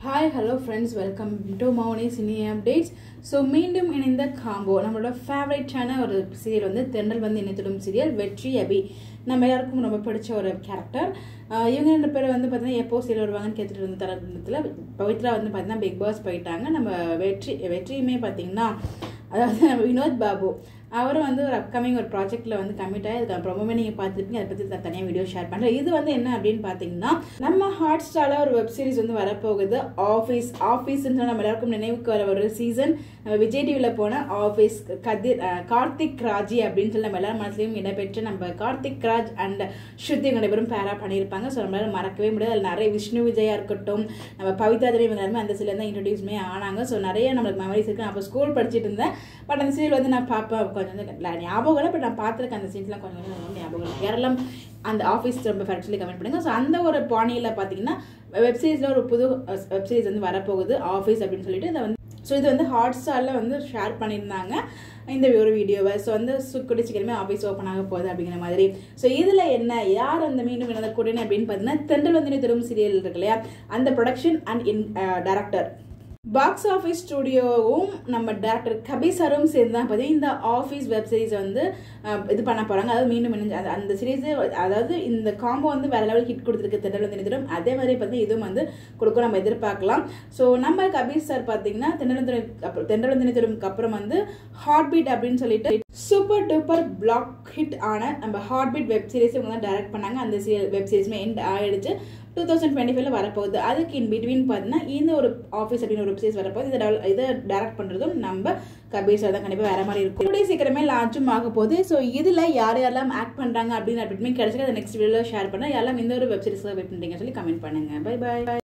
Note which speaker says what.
Speaker 1: hi hello friends welcome to Mouni cine updates so மீண்டும் இணைந்த combo நம்மளோட ஃபேவரட்டான ஒரு சீரியல் வந்து தென்றல் வந்து இணைத்திடும் சீரியல் வெற்றி அபி நம்ம எல்லாருக்கும் ரொம்ப பிடிச்ச ஒரு கேரக்டர் இவங்க ரெண்டு பேர் வந்து பார்த்தீங்கன்னா எப்போ சீரியல் வருவாங்கன்னு கேட்டுட்டு இருந்த தருணத்தில் பவித்ரா வந்து பார்த்தீங்கன்னா பிக் பாஸ் போயிட்டாங்க நம்ம வெற்றி வெற்றியுமே பார்த்தீங்கன்னா அதாவது நம்ம வினோத் பாபு அவரும் வந்து ஒரு அப்கமிங் ஒரு ப்ராஜெக்ட்ல வந்து கமிட் ஆகி அதுக்கு ப்ரொமோமே நீங்கள் பார்த்துருப்பீங்க அதை பற்றி நான் தனியாக வீடியோ ஷேர் பண்ணுறேன் இது வந்து என்ன அப்படின்னு பார்த்தீங்கன்னா நம்ம ஹாட் ஸ்டாரில் ஒரு வெப் சீரிஸ் வந்து வரப்போகுது ஆஃபீஸ் ஆஃபீஸ்ன்ற நம்ம எல்லாருக்கும் நினைவுக்கு வர ஒரு சீசன் நம்ம விஜய் டிவியில் போன ஆஃபீஸ் கதிர் கார்த்திக் ராஜி அப்படின்னு சொல்லி நம்ம எல்லாரும் மனசுலையும் இடம்பெற்று நம்ம கார்த்திக் ராஜ் அண்ட் ஸ்ருதி ரெண்டு பேரும் பேரா பண்ணியிருப்பாங்க ஸோ நம்மளால மறக்கவே முடியாது அதில் நிறைய விஷ்ணு விஜயா இருக்கட்டும் நம்ம பவித்ரா தேவி இவங்க எல்லாருமே அந்த சீரியல் தான் இன்ட்ரடியூஸ்மே ஆனாங்க ஸோ நிறைய நம்மளுக்கு மெமரிஸ் இருக்கு நான் அப்போ ஸ்கூல் படிச்சுட்டு இருந்தேன் பட் அந்த சீரியல் வந்து நான் பார்ப்பேன் கொஞ்சம் வந்து ஞாபகம் இல்லை பட் நான் பார்த்துருக்கேன் அந்த சீன்ஸ்லாம் கொஞ்சம் கொஞ்சம் ஞாபகம் இல்லை கேரளம் அந்த ஆஃபீஸ் ரொம்ப ஃபேக்ட் சொல்லி கமெண்ட் பண்ணுங்க ஸோ அந்த ஒரு பாணியில் பார்த்தீங்கன்னா வெப் சீரிஸில் ஒரு புது வெப் சீரிஸ் வந்து வரப்போகுது ஆஃபீஸ் அப்படின்னு சொல்லிட்டு இதை வந்து ஸோ இது வந்து ஹாட் ஸ்டாரில் வந்து ஷேர் பண்ணியிருந்தாங்க இந்த ஒரு வீடியோவை ஸோ வந்து சுக்குடி சீக்கிரமே ஆஃபீஸ் ஓப்பன் ஆக போகுது அப்படிங்கிற மாதிரி ஸோ இதில் என்ன யார் அந்த மீண்டும் இணைந்த கூட்டணி அப்படின்னு பார்த்தீங்கன்னா தென்றல் வந்து திரும் சீரியல் இருக்கு இல்லையா அந்த production and in director box office ஸ்டுடியோவும் நம்ம டேரக்டர் கபீர் சாரும் சேர்ந்து தான் பார்த்தீங்கன்னா இந்த ஆஃபீஸ் வெப் சீரிஸ் வந்து இது பண்ண போகிறாங்க அதாவது மீண்டும் இணைஞ்சு அந்த அந்த சீரீஸ் அதாவது இந்த காம்போ வந்து வேற லெவல் ஹிட் கொடுத்துருக்கு திண்டல் வந்து நிதிரும் அதே மாதிரி பார்த்தீங்கன்னா இதுவும் வந்து கொடுக்கும் நம்ம எதிர்பார்க்கலாம் ஸோ நம்ம கபீர் சார் பார்த்தீங்கன்னா திண்டல் அப்புறம் திண்டல் வந்து நிதிரும்க்கு அப்புறம் வந்து ஹார்ட் பீட் அப்படின்னு சொல்லிட்டு சூப்பர் டூப்பர் பிளாக் ஹிட் ஆன நம்ம ஹார்ட் பீட் வெப் சீரிஸ் இவங்க தான் டைரக்ட் பண்ணாங்க அந்த சீரியல் வெப் சீரிஸ்மே எண்ட் ஆயிடுச்சு டூ தௌசண்ட் டுவெண்ட்டி ஃபைவ்ல வரப்போகுது அதுக்கு இன் பிட்வீன் பார்த்தீங்கன்னா இந்த ஒரு ஆஃபீஸ் அப்படின்னு ஒரு வெப்சைட் வரப்போகுது இதை இதை டேரக்ட் பண்ணுறதும் நம்ம கபீர் சார் தான் கண்டிப்பாக வேற மாதிரி இருக்கும் கூடிய சீக்கிரமே லான்ச்சும் ஆக போகுது ஸோ இதில் யார் யாரெல்லாம் ஆக்ட் பண்ணுறாங்க அப்படின்னு அப்படின்னு கிடைச்சிட்டு அதை நெக்ஸ்ட் வீடியோவில் ஷேர் பண்ண யாரெல்லாம் இந்த ஒரு வெப் சீரிஸில் வெயிட் பண்ணுறீங்க சொல்லி கமெண்ட் பண்ணுங்க பை பை